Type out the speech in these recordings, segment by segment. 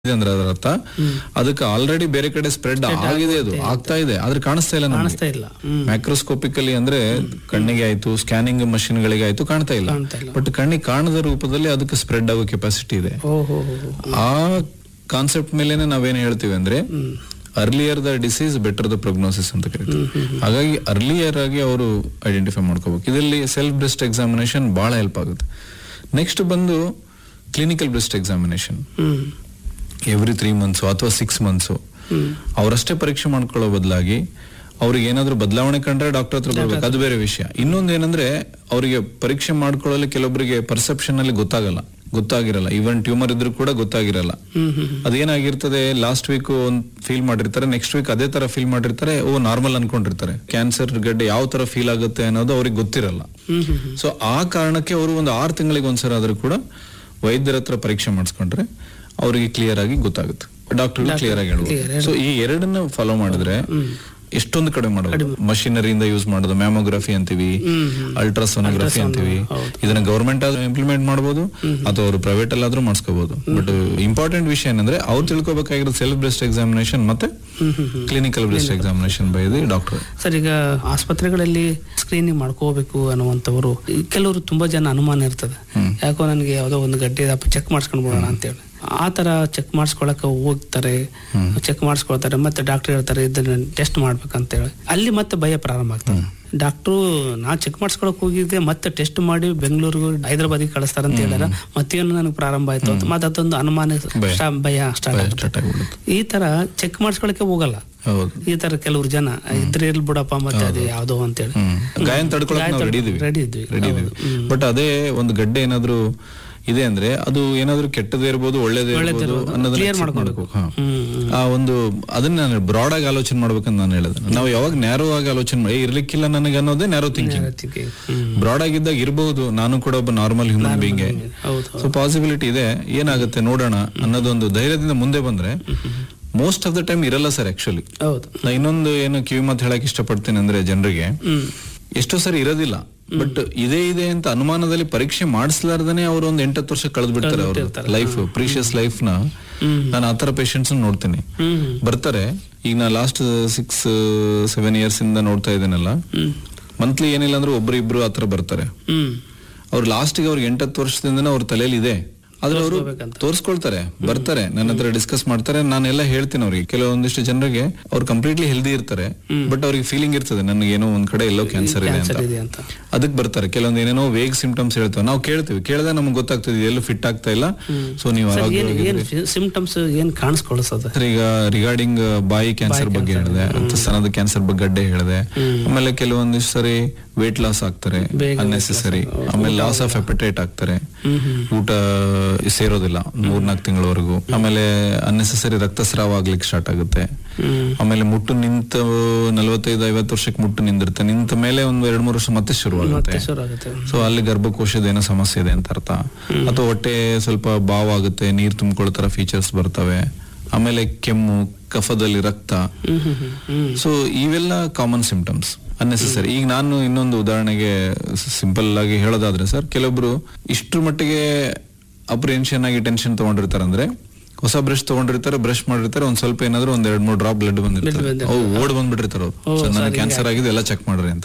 ಇದೆ ಅಂದ್ರೆ ಅದರ ಅರ್ಥ ಅದಕ್ಕೆ ಆಲ್ರೆಡಿ ಬೇರೆ ಕಡೆ ಸ್ಪ್ರೆಡ್ ಆಗಿದೆ ಅದು ಆಗ್ತಾ ಇದೆ ಆದ್ರೆ ಕಾಣಿಸ್ತಾ ಇಲ್ಲ ನಮಗೆ ಕಾಣಿಸ್ತಾ ಇಲ್ಲ ಹ್ಮ್ ಮೈಕ್ರೋಸ್ಕೋಪಿಕಲಿ ಅಂದ್ರೆ ಕಣ್ಣಿಗೆ ಆಯ್ತು ಸ್ಕ್ಯಾನಿಂಗ್ ಮಷಿನ್ ಗಳಿಗೆ ಆಯ್ತು ಕಾಣ್ತಾ ಇಲ್ಲ ಕಾಣ್ತಾ ಇಲ್ಲ. ಬಟ್ ಕಣ್ಣಿಗೆ ಕಾಣದ ರೂಪದಲ್ಲಿ ಅದಕ್ಕೆ ಸ್ಪ್ರೆಡ್ ಆಗೋ ಕೆಪಾಸಿಟಿ ಇದೆ ಓಹೋ ಆ ಕಾನ್ಸೆಪ್ಟ್ ಮೇಲೆನೆ ನಾವೇನ್ ಹೇಳ್ತೀವಿ ಅಂದ್ರೆ earlier the disease better the prognosis ಅಂತ ಕರಿತೀವಿ ಹಾಗಾಗಿ ಅರ್ಲಿಯರ್ ಆಗಿ ಅವರು ಐಡೆಂಟಿಫೈ ಮಾಡ್ಕೋಬೇಕು ಇದರಲ್ಲಿ ಸೆಲ್ಫ್ ಬ್ರೆಸ್ಟ್ ಎಕ್ಸಾಮಿನೇಷನ್ ಬಹಳ ಹೆಲ್ಪ್ ಆಗುತ್ತೆ ನೆಕ್ಸ್ಟ್ ಬಂದು clinical breast examination hmm every three months ಅಥವಾ ಸಿಕ್ಸ್ ಮಂತ್ಸು ಅವರಷ್ಟೇ ಪರೀಕ್ಷೆ ಮಾಡ್ಕೊಳ್ಳೋ ಬದಲಾಗಿ ಅವ್ರಿಗೆ ಏನಾದ್ರೂ ಬದಲಾವಣೆ ಕಂಡ್ರೆ ಡಾಕ್ಟರ್ ಹತ್ರ ಬರ್ಬೇಕು ಅದು ಬೇರೆ ವಿಷಯ ಇನ್ನೊಂದು ಏನಂದ್ರೆ ಅವರಿಗೆ ಪರೀಕ್ಷೆ ಮಾಡ್ಕೊಳ್ಳಲು ಕೆಲವೊಬ್ಬರಿಗೆ ಪರ್ಸೆಪ್ಷನ್ ಅಲ್ಲಿ ಗೊತ್ತಾಗಲ್ಲ ಗೊತ್ತಾಗಿರಲ್ಲ ಈವನ್ ಟ್ಯೂಮರ್ ಇದ್ರೂ ಕೂಡ ಗೊತ್ತಾಗಿರಲ್ಲ ಹ್ಮ್ ಹ್ಮ್ ಅದೇನಾಗಿರ್ತದೆ ಲಾಸ್ಟ್ ವೀಕ್ ಒಂದ್ ಫೀಲ್ ಮಾಡಿರ್ತಾರೆ ನೆಕ್ಸ್ಟ್ ವೀಕ್ ಅದೇ ತರ ಫೀಲ್ ಮಾಡಿರ್ತಾರೆ ಓ ನಾರ್ಮಲ್ ಅನ್ಕೊಂಡಿರ್ತಾರೆ ಕ್ಯಾನ್ಸರ್ ಗಡ್ಡೆ ಯಾವ ತರ ಫೀಲ್ ಆಗುತ್ತೆ ಅನ್ನೋದು ಅವ್ರಿಗೆ ಗೊತ್ತಿರಲ್ಲ ಹ್ಮ್ ಹ್ಮ್ ಸೊ ಆ ಕಾರಣಕ್ಕೆ ಅವರು ಒಂದು ಆರು ತಿಂಗಳಿಗೆ ಒಂದ್ಸಲ ಆದ್ರೂ ಕೂಡ ವೈದ್ಯರ ಹತ್ರ ಪರೀಕ್ಷೆ ಮಾಡಿಸ್ಕೊಂಡ್ರೆ ಅವರಿಗೆ ಕ್ಲಿಯರ್ ಆಗಿ ಗೊತ್ತಾಗುತ್ತೆ ಡಾಕ್ಟರ್ ಕ್ಲಿಯರ್ ಆಗಿ ಹೇಳ್ಬೋದು ಸೊ ಈ ಎರಡನ್ನ ಫಾಲೋ ಮಾಡಿದ್ರೆ ಎಷ್ಟೊಂದು ಕಡಿಮೆ ಮಾಡಬಹುದು ಮಷಿನರಿಯಿಂದ ಯೂಸ್ ಮಾಡೋದು ಮ್ಯಾಮೋಗ್ರಫಿ ಅಂತೀವಿ ಅಲ್ಟ್ರಾಸೋನೋಗ್ರಫಿ ಅಂತೀವಿ ಇದನ್ನ ಗವರ್ಮೆಂಟ್ ಆದ್ರೂ ಇಂಪ್ಲಿಮೆಂಟ್ ಮಾಡಬಹುದು ಅಥವಾ ಅವರು ಪ್ರೈವೇಟ್ ಅಲ್ಲಾದ್ರೂ ಮಾಡಿಸ್ಕೋಬಹುದು ಬಟ್ ಇಂಪಾರ್ಟೆಂಟ್ ವಿಷಯ ಏನಂದ್ರೆ ಅವ್ರು ತಿಳ್ಕೊಬೇಕಾಗಿರೋದು ಸೆಲ್ಫ್ ಬ್ರೆಸ್ಟ್ ಎಕ್ಸಾಮಿನೇಷನ್ ಮತ್ತೆ clinical breast examination by the doctor sir ಈಗ ಆಸ್ಪತ್ರೆಗಳಲ್ಲಿ ಸ್ಕ್ರೀನಿಂಗ್ ಮಾಡ್ಕೋಬೇಕು ಅನ್ನುವಂಥವ್ರು ಈ ಕೆಲವರು ತುಂಬಾ ಜನ ಅನುಮಾನ ಇರ್ತದೆ ಯಾಕೋ ನನಗೆ ಯಾವುದೋ ಒಂದು ಗಡ್ಡೆ ಇದಪ್ಪ ಚೆಕ್ ಮಾಡಿಸ್ಕೊಂಡು ಬಿಡೋಣ ಅಂತೇಳಿ ಆ ತರ ಚೆಕ್ ಮಾಡಿಸ್ಕೊಳಕ್ಕೆ ಹೋಗ್ತಾರೆ ಚೆಕ್ ಮಾಡಿಸ್ಕೊಳ್ತಾರೆ ಮತ್ತೆ ಡಾಕ್ಟರ್ ಹೇಳ್ತಾರೆ ಇದನ್ನ ಟೆಸ್ಟ್ ಮಾಡ್ಬೇಕಂತೇಳಿ ಅಲ್ಲಿ ಮತ್ತೆ ಭಯ ಪ್ರಾರಂಭ ಆಗ್ತದೆ ಡಾಕ್ಟ್ರು ನಾ ಚೆಕ್ ಮಾಡಿಸ್ಕೊಳಕ್ ಹೋಗಿದ್ದೆ ಮತ್ತೆ ಟೆಸ್ಟ್ ಮಾಡಿ ಬೆಂಗಳೂರಿಗೂ ಹೈದರಾಬಾದಿಗೆ ಕಳಿಸ್ತಾರೆ ಅಂತ ಹೇಳ್ಯಾರ ಮತ್ತೇನು ನನಗೆ ಪ್ರಾರಂಭ ಆಯ್ತು ಅಂತ ಮತ್ತೆ ಅದೊಂದು ಅನುಮಾನ ಸ್ಟಾ- ಭಯ ಸ್ಟಾರ್ಟ್ ಆಗುತ್ತೆ ಸ್ಟಾರ್ಟ್ ಆಗ್ಬಿಡುತ್ತೆ ಈ ತರ ಚೆಕ್ ಮಾಡಿಸ್ಕೊಳಕ್ಕೆ ಹೋಗಲ್ಲ ಹೌದು ಈ ತರ ಕೆಲವ್ರು ಜನ ಇದ್ರೆ ಇರ್ಲಿ ಬಿಡಪ್ಪ ಮತ್ತೆ ಅದು ಯಾವ್ದೋ ಅಂತೇಳಿ ಹ್ಮ್. ಗಾಯನ ತಡ್ಕೊಳಕ್ ನಾವು ರೆಡಿ ಇದೀವಿ ರೆಡಿ ಇದ್ವಿ ರೆಡಿ ಇದೀವಿ ಬಟ್ ಅದೇ ಒಂದು ಗಡ್ಡೆ ಏನಾದ್ರು ಇದೆ ಅಂದ್ರೆ ಅದು ಏನಾದ್ರು ಕೆಟ್ಟದೇ ಇರ್ಬೋದು ಒಳ್ಳೇದೇ ಇರ್ಬೋದು ಅನ್ನೋದನ್ನ Clear accept ಮಾಡ್ಬೇಕು ಹಾ. ಹ್ಮ್ ಆ ಒಂದು ಅದನ್ನ ನಾನು ಬ್ರಾಡ್ ಆಗಿ ಆಲೋಚನೆ ಮಾಡ್ಬೇಕಂತ ನಾನು ಹೇಳಿದೆ ನಾವು ಯಾವಾಗ ನ್ಯಾರೋ ಆಗಿ ಆಲೋಚನೆ ಮಾಡಿ "ಏ, ಇರ್ಲಿಕ್ಕಿಲ್ಲ ನನಗೆ ಅನ್ನೋದೇ ನ್ಯಾರೋ ಥಿಂಕಿಂಗ್ ಅದಕ್ಕೆ, ಹ್ಮ್ ಬ್ರಾಡ್ ಆಗಿದ್ದಾಗ ಇರಬಹುದು ನಾನು ಕೂಡ ಒಬ್ಬ ನಾರ್ಮಲ್ ಹ್ಯೂಮನ್ ಬೀಯಿಂಗ್ ಹೌದು ಸೊ ಪಾಸಿಬಿಲಿಟಿ ಇದೆ ಏನಾಗುತ್ತೆ ನೋಡೋಣ ಅನ್ನೋದೊಂದು ಧೈರ್ಯದಿಂದ ಮುಂದೆ ಬಂದ್ರೆ ಮೋಸ್ಟ್ ಆಫ್ ದ ಟೈಮ್ ಇರಲ್ಲ ಸರ್ ಆಕ್ಚುಲಿ ಹೌದು ನಾ ಇನ್ನೊಂದು ಏನು ಕಿವಿ ಮಾತು ಹೇಳಕ್ ಇಷ್ಟಪಡ್ತೀನಿ ಅಂದ್ರೆ ಜನರಿಗೆ ಹ್ಮ್ ಎಷ್ಟೋ ಸರಿ ಇರೋದಿಲ್ಲ ಬಟ್ ಇದೇ ಇದೆ ಅಂತ ಅನುಮಾನದಲ್ಲಿ ಪರೀಕ್ಷೆ ಮಾಡಿಸ್ಲಾರ್ದನೆ ಅವರು ಒಂದ್ ಎಂಟತ್ತು ವರ್ಷ ಕಳೆದು ಬಿಡ್ತಾರೆ ಅವರು ಲೈಫ್ ಪ್ರೀಶಿಯಸ್ ಲೈಫ್ ನ ನಾನು ಆತರ ಪೇಷಂಟ್ಸ್ ನೋಡ್ತೀನಿ ಹ್ಮ್ ಬರ್ತಾರೆ ಈಗ ನಾ ಲಾಸ್ಟ್ ಸಿಕ್ಸ್ ಸೆವೆನ್ ಇಯರ್ಸ್ ಇಂದ ನೋಡ್ತಾ ಇದ್ದೇನಲ್ಲ ಹ್ಮ್ ಮಂತ್ಲಿ ಏನಿಲ್ಲ ಅಂದ್ರೆ ಒಬ್ರು ಇಬ್ರು ಆತರ ಬರ್ತಾರೆ ಹ್ಮ್ ಅವ್ರು ಲಾಸ್ಟಿಗೆ ಅವ್ರಿಗೆ ಎಂಟತ್ತು ವರ್ಷದಿಂದ ಅವ್ರ ತಲೆಯಲ್ಲಿ ಇದೆ ಆದ್ರೆ ಅವರು ತೋರ್ಸ್ಕೋಬೇಕಂತ. ತೋರ್ಸ್ಕೊಳ್ತಾರೆ ಬರ್ತಾರೆ ನನ್ನ ಹತ್ರ ಡಿಸ್ಕಸ್ ಮಾಡ್ತಾರೆ ನಾನೆಲ್ಲ ಹೇಳ್ತೀನಿ ಅವ್ರಿಗೆ ಕೆಲವೊಂದಿಷ್ಟು ಜನರಿಗೆ ಅವ್ರು ಕಂಪ್ಲೀಟ್ಲಿ ಹೆಲ್ದಿ ಇರ್ತಾರೆ ಬಟ್ ಅವ್ರಿಗೆ ಫೀಲಿಂಗ್ ಇರ್ತದೆ ನನಗೆ ಏನೋ ಒಂದ್ ಕಡೆ ಎಲ್ಲೋ ಕ್ಯಾನ್ಸರ್ ಇದೆ ಅಂತ ಕ್ಯಾನ್ಸರ್ ಇದೆ ಅಂತ ಅದಕ್ಕೆ ಬರ್ತಾರೆ ಕೆಲವೊಂದು ಏನೇನೋ ವೇಗ್ ಸಿಂಪ್ಟಮ್ಸ್ ಹೇಳ್ತೇವೆ ನಾವು ಕೇಳ್ತೀವಿ ಕೇಳಿದ್ರೆ ನಮ್ಗೆ ಗೊತ್ತಾಗ್ತದೆ ಎಲ್ಲೂ ಫಿಟ್ ಆಗ್ತಾ ಇಲ್ಲ ಸೊ ನೀವು ಏನ್ ಆರೋಗ್ಯವಾಗಿ ಏನ್ ಸಿಂಪ್ಟಮ್ಸ್ ಏನ್ ಕಾಣಿಸ್ಕೊಳಿಸೋದು ಸರ್, ಈಗ ರಿಗಾರ್ಡಿಂಗ್ ಬಾಯಿ ಕ್ಯಾನ್ಸರ್ ಬಗ್ಗೆ ಹೇಳಿದೆ ಸ್ತನದ ಕ್ಯಾನ್ಸರ್ ಬಗ್ಗೆ ಗಡ್ಡೆ ಹೇಳಿದೆ ಆಮೇಲೆ ಕೆಲವೊಂದಿಷ್ಟು ಸರಿ ವೇಟ್ ಲಾಸ್ ಆಗ್ತಾರೆ ಅನ್ನೆಸೆಸರಿ ಆಮೇಲೆ ಲಾಸ್ ಆಫ್ ಎಪಟೈಟ್ ಆಗ್ತಾರೆ ಊಟ ಸೇರೋದಿಲ್ಲ ಮೂರ್ನಾಲ್ಕು ತಿಂಗಳವರೆಗೂ ಆಮೇಲೆ ಅನ್ನೆಸೆಸರಿ ರಕ್ತಸ್ರಾವ ಆಗ್ಲಿಕ್ಕೆ ಸ್ಟಾರ್ಟ್ ಆಗುತ್ತೆ ಆಮೇಲೆ ಮುಟ್ಟು ನಿಂತ ನಲವತ್ತೈದು ಐವತ್ತು ವರ್ಷಕ್ಕೆ ಮುಟ್ಟು ನಿಂದಿರುತ್ತೆ ನಿಂತ ಮೇಲೆ ಒಂದು ಎರಡ್ ಮೂರು ವರ್ಷ ಮತ್ತೆ ಶುರುವಾಗುತ್ತೆ ಶುರು ಆಗುತ್ತೆ ಸೊ ಅಲ್ಲಿ ಗರ್ಭಕೋಶದ ಏನೋ ಸಮಸ್ಯೆ ಇದೆ ಅಂತ ಅರ್ಥ ಅಥವಾ ಹೊಟ್ಟೆ ಸ್ವಲ್ಪ ಬಾವ್ ಆಗುತ್ತೆ ನೀರ್ ತುಂಬಿಕೊಳ್ಳೋ ತರ ಫೀಚರ್ಸ್ ಬರ್ತವೆ ಆಮೇಲೆ ಕೆಮ್ಮು ಕಫದಲ್ಲಿ ರಕ್ತ hmm hmm hmm hmm so ಇವೆಲ್ಲ ಕಾಮನ್ ಸಿಂಪ್ಟಮ್ಸ್ ಅನ್ನೆಸೆಸರಿ ಈಗ ನಾನು ಇನ್ನೊಂದು ಉದಾಹರಣೆಗೆ ಸಿಂಪಲ್ ಆಗಿ ಹೇಳೋದಾದ್ರೆ ಸರ್ ಕೆಲವೊಬ್ರು ಇಷ್ಟ್ರ ಮಟ್ಟಿಗೆ ಅಪ್ರಿಹೆನ್ಷನ್ ಆಗಿ ಟೆನ್ಷನ್ ತಗೊಂಡಿರ್ತಾರಂದ್ರೆ ಹೊಸ ಬ್ರಷ್ ತಗೊಂಡಿರ್ತಾರೆ ಬ್ರಷ್ ಮಾಡಿರ್ತಾರೆ ಒಂದ್ ಸ್ವಲ್ಪ ಏನಾದ್ರು ಒಂದ್ ಎರಡ್ ಮೂರ್ ಡ್ರಾಪ್ ಬ್ಲಡ್ ಬಂದಿರ್ತಾರೆ ಅವು ಓಡ್ ಬಂದ್ಬಿಟ್ಟಿರ್ತಾರೆ ಅವ್ರು ಸರ್ ನನಗೆ ಕ್ಯಾನ್ಸರ್ ಆಗಿದೆ ಎಲ್ಲ ಚೆಕ್ ಮಾಡ್ರಿ ಅಂತ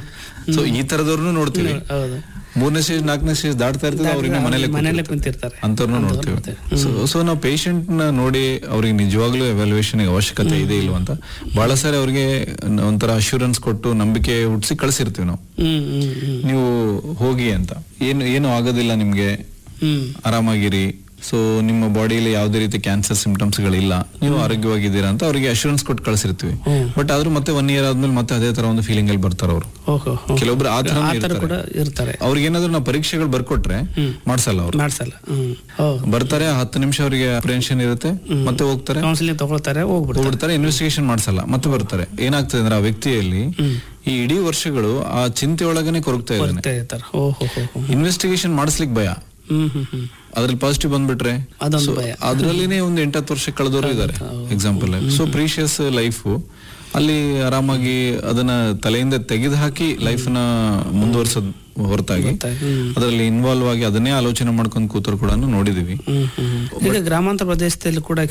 ಸೊ ಈ ತರದವ್ರನ್ನು ನೋಡ್ತೀವಿ ಹೌದು ಮೂರನೇ ಸ್ಟೇಜ್ ನಾಲ್ಕನೇ ಸ್ಟೇಜ್ ದಾಟ್ತಾ ಇರ್ತದೆ ಅವ್ರಿಗೆ ಮನೇಲೆ ಮನೇಲೆ ಕುಂತಿರ್ತಾರೆ ಅಂತವ್ರನ್ನ ನೋಡ್ತೀವಿ ಸೊ ಸೊ ನಾವು ಪೇಷಂಟ್ ನ ನೋಡಿ ಅವ್ರಿಗೆ ನಿಜವಾಗ್ಲೂ ಎವ್ಯಾಲ್ಯೂಯೇಷನ್ ಅವಶ್ಯಕತೆ ಇದೆ ಇಲ್ವಾ ಅಂತ ಬಹಳ ಸಾರಿ ಅವ್ರಿಗೆ ಒಂಥರ ಅಶ್ಯೂರೆನ್ಸ್ ಕೊಟ್ಟು ನಂಬಿಕೆ ಹುಟ್ಟಿಸಿ ಕಳ್ಸಿರ್ತೀವಿ ನಾವು ಹ್ಮ್ ಹ್ಮ್ ಹ್ಮ್ ನೀವು ಹೋಗಿ ಅಂತ ಏನು ಏನು ಆಗೋದಿಲ್ಲ ನಿಮ್ಗೆ ಹ್ಮ್ ಆರಾಮಾಗಿರಿ ಸೊ ನಿಮ್ಮ ಬಾಡಿಯಲ್ಲಿ ಯಾವುದೇ ರೀತಿ ಕ್ಯಾನ್ಸರ್ ಸಿಂಪ್ಟಮ್ಸ್ ಗಳಿಲ್ಲ ನೀವು ಆರೋಗ್ಯವಾಗಿದ್ದೀರಾ ಅಂತ ಅವರಿಗೆ ಅಶ್ಯೂರೆನ್ಸ್ ಕೊಟ್ಟು ಕಳ್ಸಿರ್ತೀವಿ ಹ್ಮ್. ಬಟ್ ಆದ್ರೂ ಮತ್ತೆ ಒನ್ ಇಯರ್ ಆದ್ಮೇಲೆ ಮತ್ತೆ ಅದೇ ತರ ಒಂದು ಫೀಲಿಂಗ್ ಅಲ್ಲಿ ಬರ್ತಾರ ಅವರು ಓಹೋ ಹೋ. ಕೆಲವೊಬ್ರು ಆ ತರ ಆ ತರ ಕೂಡ ಇರ್ತಾರೆ ಅವ್ರಿಗೆ ಏನಾದ್ರು ನಾವು ಪರೀಕ್ಷೆಗಳು ಬರ್ಕೊಟ್ರೆ ಮಾಡ್ಸಲ್ಲ ಅವ್ರು ಮಾಡ್ಸಲ್ಲ ಹ್ಮ್ ಹೌದು ಬರ್ತಾರೆ ಹತ್ತು ನಿಮಿಷ ಅವರಿಗೆ ಅಪ್ರೇಷನ್ ಇರುತ್ತೆ ಮತ್ತೆ ಹೋಗ್ತಾರೆ ಕೌನ್ಸಿಲಿಂಗ್ ತಗೊಳ್ತಾರೆ ಹೋಗ್ಬಿಡ್ತಾರೆ ಹೋಗ್ಬಿಡ್ತಾರೆ ಇನ್ವೆಸ್ಟಿಗೇಷನ್ ಮಾಡ್ಸಲ್ಲ ಮತ್ತೆ ಬರ್ತಾರೆ ಏನಾಗ್ತದೆ ಅಂದ್ರೆ ಆ ವ್ಯಕ್ತಿಯಲ್ಲಿ ಈ ಇಡೀ ವರ್ಷಗಳು ಆ ಚಿಂತೆ ಒಳಗನೆ ಕೊರಗ್ತಾ ಇದ್ದಾನೆ ಬರ್ತಾ ಇರ್ತಾರೆ ಓಹೋ ಹೋ ಹೋ ಇನ್ವೆಸ್ಟಿಗೇಷನ್ ಮಾಡಿಸ್ಲಿಕ್ಕೆ ಭಯ ಹ್ಮ್ ಹ್ಮ್ ಹ್ಮ್ ಅದ್ರಲ್ಲಿ ಪಾಸಿಟಿವ್ ಬಂದ್ಬಿಟ್ರೆ ಅದೊಂದು ಭಯ ಅದ್ರಲ್ಲಿನೇ ಒಂದು ಎಂಟತ್ತು ವರ್ಷ ಕಳೆದವರು ಇದ್ದಾರೆ ಎಕ್ಸಾಂಪಲ್ ಸೊ ಪ್ರೀಶಿಯಸ್ ಲೈಫ್ ಅಲ್ಲಿ ಆರಾಮಾಗಿ ಅದನ್ನ ತಲೆಯಿಂದ ತೆಗೆದು ಹಾಕಿ ಲೈಫ್ ನ ಮುಂದುವರ್ಸೋದ್ ಹೊರತಾಗಿ ಹ್ಮ್ ಅದರಲ್ಲಿ ಇನ್ವಾಲ್ವ್ ಆಗಿ ಅದನ್ನೇ ಆಲೋಚನೆ ಮಾಡ್ಕೊಂಡು ಕೂತರು ಕೂಡ ನೋಡಿದೀವಿ ಹ್ಮ್ ಹ್ಮ್ ಈಗ ಗ್ರಾಮಾಂತರ ಪ್ರದೇಶದಲ್ಲಿ ಕೂಡ